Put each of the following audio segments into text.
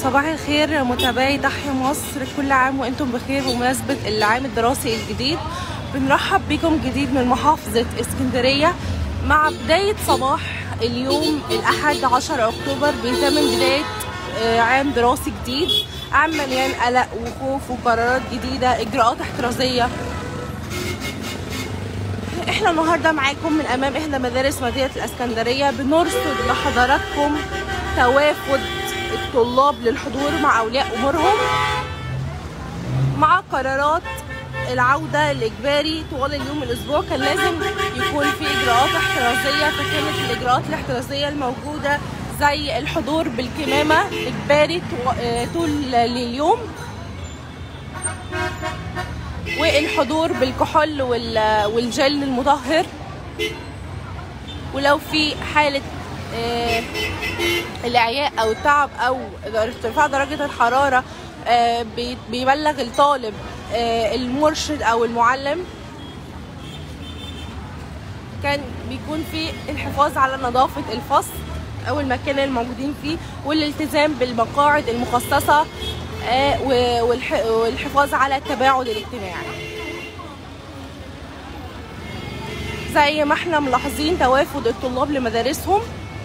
صباح الخير متابعي تحيا مصر كل عام وانتم بخير بمناسبة العام الدراسي الجديد بنرحب بكم جديد من محافظة اسكندرية مع بداية صباح اليوم الأحد 10 أكتوبر بيتم بداية آه، عام دراسي جديد عام مليان قلق وخوف وقرارات جديدة إجراءات احترازية احنا النهارده معاكم من امام احدى مدارس مدينه الاسكندريه بنرصد لحضراتكم توافد الطلاب للحضور مع اولياء امورهم مع قرارات العوده الاجباري طوال اليوم الاسبوع كان لازم يكون في اجراءات احترازيه فكانت الاجراءات الاحترازيه الموجوده زي الحضور بالكمامه اجباري طو- آه، طول اليوم والحضور بالكحول وال- والجل المطهر ولو في حالة آه، الإعياء أو التعب أو ارتفاع درجة الحرارة آه، بي- بيبلغ الطالب آه، المرشد أو المعلم كان بيكون في الحفاظ على نظافة الفصل أو المكان اللي الموجودين فيه والالتزام بالمقاعد المخصصة آه، و- والح- والحفاظ على التباعد الاجتماعي زي ما احنا ملاحظين توافد الطلاب لمدارسهم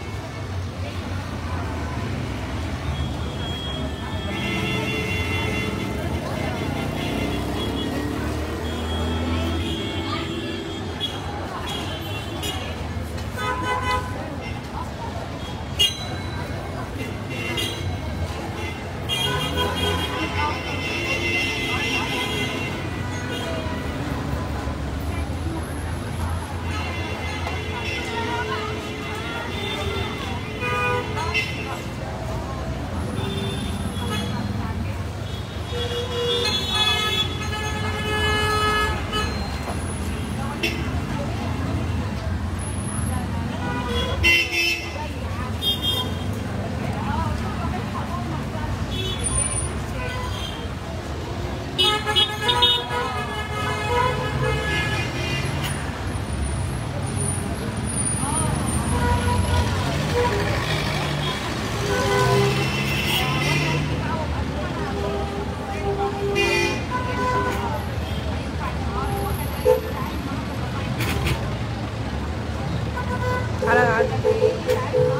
على العدد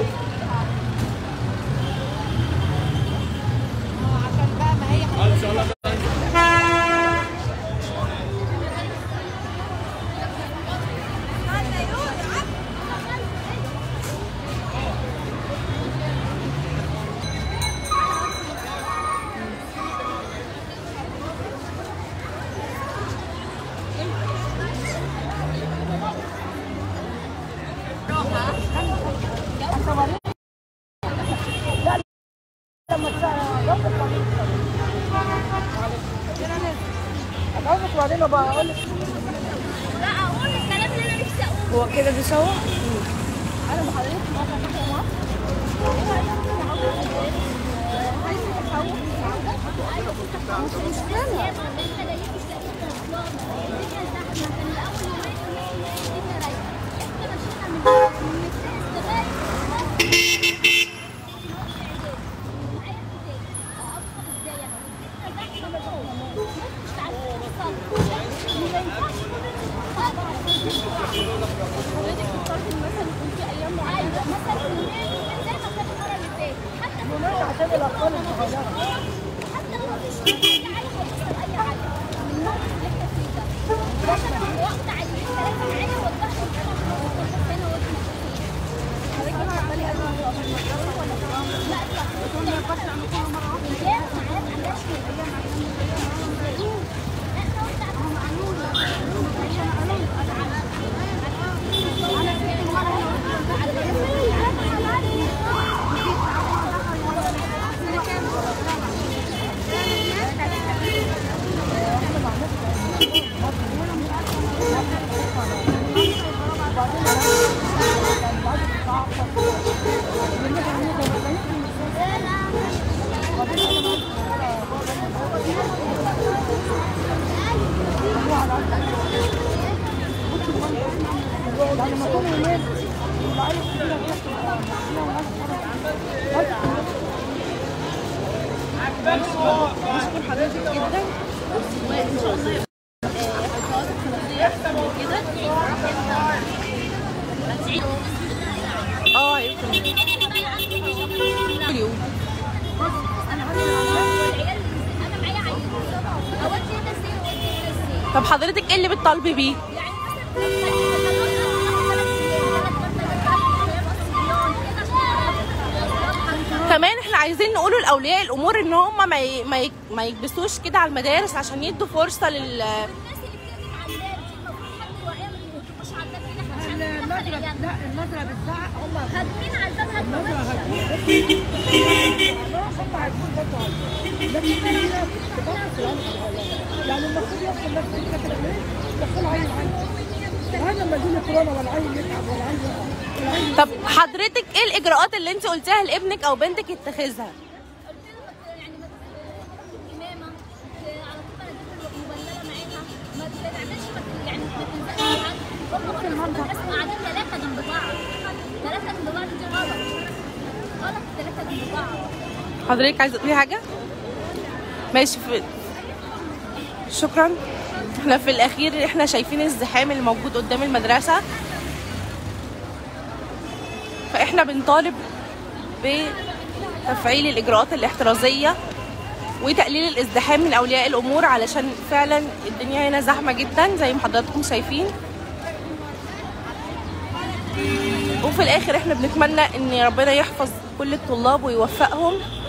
لا اقول الكلام اللي انا نفسي اقوله هو كده بيصور انا بحضرتك مره تحيا مصر مش مشكلة انت جايين مش لاقيين مواصلات الدنيا زحمة كان الأول يومين يومين الدنيا رايقة احنا مشينا من من السيس لغاية معايا ازاي؟ أوصل ازاي يعني؟ الدنيا زحمة جوه مش عارفين نوصل ما ينفعش حضرتك فكرتي مثلا يكون في ايام معينه ايوه مثلا يومين يومين زي ما كان المره اللي فاتت حتى يومين عشان الاطفال الصغيره حتى لو مفيش اي حاجه هتحصل اي حاجه من النوع اللي احنا فيه ده عشان واخده عينين ثلاثه معايا وضحت انا هنا وقلت حضرتك بتعملي ازمه ولا تمام؟ لا لا بتقول ما ينفعش اعمل كل مره واحده ايام معايا ما عندهاش كده ايام احنا قلت على معلول عشان علول بشكر حضرتك جدا وان شاء الله يبقى آه، خطوات اقتصاديه احسن من كده اه هيمكن اليوم انا والعيال انا معايا عيل اودي هنا السير واودي هنا السير طب حضرتك ايه اللي بتطالبي بيه؟ يعني مثلا كمان احنا عايزين نقوله لاولياء الامور ان هم ما ي... ما, ي... ما يكبسوش كده على المدارس عشان يدوا فرصه لل الناس اللي بتكذب على الناس دي المفروض حد يوعيهم ما يكتبوش على الباب كده احنا مش عايزين ندخل العيال لا النظرة بتزعق هم هادمين على الباب هادمين هم هيكون برضه عايزين لكن في ناس بتبص العيال الصغيرة يعني المفروض يدخل نفس كده كده ليه؟ يدخل عيل عندي وهذا لما يجي كورونا ولا عيل يتعب ولا عيل يقع ولا عيل طب حضرتك ايه الاجراءات اللي انت قلتيها لابنك او بنتك اتخذها؟ قلت له ما ت- يعني ما ت- الامامه ت- على طول انا اجيب له مبلله معاها ما تعملش ما ت- يعني ما تلزقش حد هم برضه في المدرسه قاعدين ثلاثه جنب بعض ثلاثه جنب بعض دي غلط غلط ثلاثه جنب بعض حضرتك عايزه تقولي حاجه؟ ماشي في شكرا احنا في الاخير احنا شايفين الزحام اللي موجود قدام المدرسه فاحنا بنطالب بتفعيل الاجراءات الاحترازيه وتقليل الازدحام من اولياء الامور علشان فعلا الدنيا هنا زحمه جدا زي ما حضراتكم شايفين وفي الاخر احنا بنتمنى ان ربنا يحفظ كل الطلاب ويوفقهم